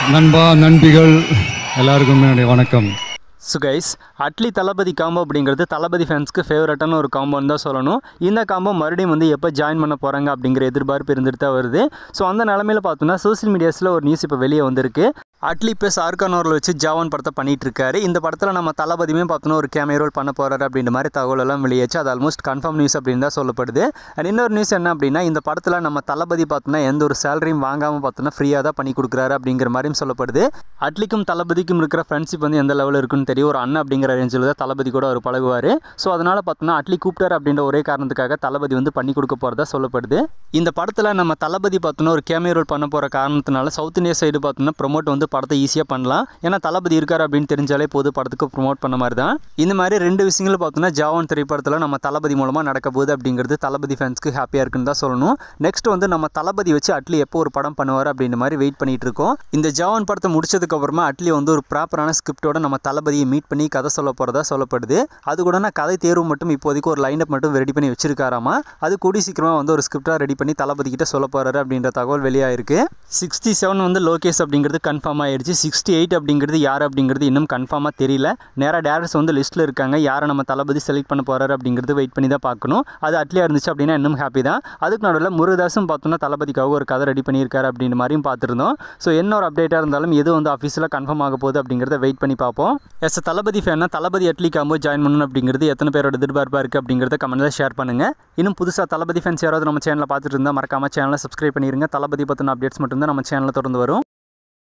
நண்பா நண்பிகள் எல்லாருக்கும் என்னுடைய வணக்கம் so guys Atlee Thalapathy combo அப்படிங்கிறது தளபதி ஃபேன்ஸ்க்கு ஃபேவரட்டான ஒரு காம்போன்னு தான் சொல்லணும் இந்த காம்போ மறுபடியும் வந்து எப்போ ஜாயின் பண்ண போகிறாங்க அப்படிங்கிற எதிர்பார்ப்பு இருந்துட்டு தான் வருது ஸோ அந்த நிலமையில பார்த்தோம்னா சோஷியல் மீடியாஸில் ஒரு நியூஸ் இப்போ வெளியே வந்திருக்கு அட்லி இப்போ சார்கானோரில் வச்சு ஜாவான் படத்தை பண்ணிட்டு இருக்காரு இந்த படத்தில் நம்ம தளபதியுமே பார்த்தோன்னா ஒரு கேமியோ ரோல் பண்ண போகிறாரு அப்படின்ற மாதிரி தகவல் எல்லாம் வெளியாச்சு அது ஆல்மோஸ்ட் கன்ஃபார்ம் நியூஸ் அப்படின்னு தான் சொல்லப்படுது அண்ட் இன்னொரு நியூஸ் என்ன அப்படின்னா இந்த படத்தில் நம்ம தளபதி பார்த்தோன்னா எந்த ஒரு சேலரியும் வாங்காமல் பார்த்தோன்னா ஃப்ரீயாக தான் பண்ணி கொடுக்குறாரு அப்படிங்கிற மாதிரியும் சொல்லப்படுது அட்லிக்கும் தளபதிக்கும் இருக்கிற ஃப்ரெண்ட்ஷிப் வந்து எந்த லெவலில் இருக்குன்னு தெரியும் ஒரு அண்ணன் அப்படிங்கிற ரேஞ்சில் தான் தளபதி கூட அவர் பழகுவார் ஸோ அதனால் பார்த்தோன்னா அட்லி கூப்பிட்டார் அப்படின்ற ஒரே காரணத்துக்காக தளபதி வந்து பண்ணி கொடுக்க போகிறதா சொல்லப்படுது இந்த படத்தில் நம்ம தளபதி பார்த்தோன்னா ஒரு கேமியோ ரோல் பண்ண போகிற காரணத்தினால சவுத் இந்தியா சைடு பார்த்தோன்னா ப்ரொமோட் வந்து படத்தை ஈஸியாக பண்ணலாம் ஏன்னா தளபதி இருக்கார் அப்படின்னு தெரிஞ்சாலே போது படத்துக்கு ப்ரொமோட் பண்ண மாதிரி தான் இந்த மாதிரி ரெண்டு விஷயங்கள் பார்த்தோன்னா ஜாவான் திரைப்படத்தில் நம்ம தளபதி மூலமாக நடக்க போகுது அப்படிங்கிறது தளபதி ஃபேன்ஸ்க்கு ஹாப்பியாக இருக்குன்னு தான் சொல்லணும் நெக்ஸ்ட் வந்து நம்ம தளபதி வச்சு அட்லி எப்போ ஒரு படம் பண்ணுவார் அப்படின்ற மாதிரி வெயிட் பண்ணிட்டு இருக்கோம் இந்த ஜவான் படத்தை முடிச்சதுக்கு அப்புறமா அட்லி வந்து ஒரு ப்ராப்பரான ஸ்கிரிப்டோட நம்ம தளபதியை மீட் பண்ணி கதை சொல்ல போகிறதா சொல்லப்படுது அது கூட நான் கதை தேர்வு மட்டும் இப்போதைக்கு ஒரு லைனப் மட்டும் ரெடி பண்ணி வச்சிருக்காராமா அது கூடி சீக்கிரமாக வந்து ஒரு ஸ்கிரிப்டாக ரெடி பண்ணி தளபதி கிட்ட சொல்ல போகிறாரு அப்படின்ற தகவல் வெளியாயிருக்கு சிக்ஸ்டி செவன் வந்து லோகேஷ் அப்படிங்கிறது கன்ஃபார்ம் ஆயிடுச்சு சிக்ஸ்டி எயிட் அப்படிங்கிறது யார் அப்படிங்கிறது இன்னும் கன்ஃபார்மாக தெரியல நேராக டேரக்டர்ஸ் வந்து லிஸ்ட்டில் இருக்காங்க யாரை நம்ம தளபதி செலக்ட் பண்ண போகிறாரு அப்படிங்கிறது வெயிட் பண்ணி தான் பார்க்கணும் அது அட்லியாக இருந்துச்சு அப்படின்னா இன்னும் ஹாப்பி தான் அதுக்கு நடுவில் முருகதாஸும் பார்த்தோன்னா தளபதிக்காக ஒரு கதை ரெடி பண்ணியிருக்காரு அப்படின்ற மாதிரியும் பார்த்துருந்தோம் ஸோ என்ன ஒரு அப்டேட்டாக இருந்தாலும் எது வந்து ஆஃபீஸில் கன்ஃபார்ம் ஆக போகுது அப்படிங்கிறத வெயிட் பண்ணி பார்ப்போம் எஸ் தளபதி ஃபேனா தளபதி அட்லி காம்போ ஜாயின் பண்ணணும் அப்படிங்கிறது எத்தனை பேரோட எதிர்பார்ப்பாக இருக்குது அப்படிங்கிறத கமெண்ட்டில் ஷேர் பண்ணுங்கள் இன்னும் புதுசாக தளபதி ஃபேன்ஸ் யாராவது நம்ம சேனலை பார்த்துட்டு இருந்தால் மறக்காம சேனலை சப்ஸ்கிரைப் பண்ணிடுங்க தளபதி பற்றின அப்டேட்ஸ் மட்டும்தான் நம்ம சேனலில் தொடர்ந்து வரும்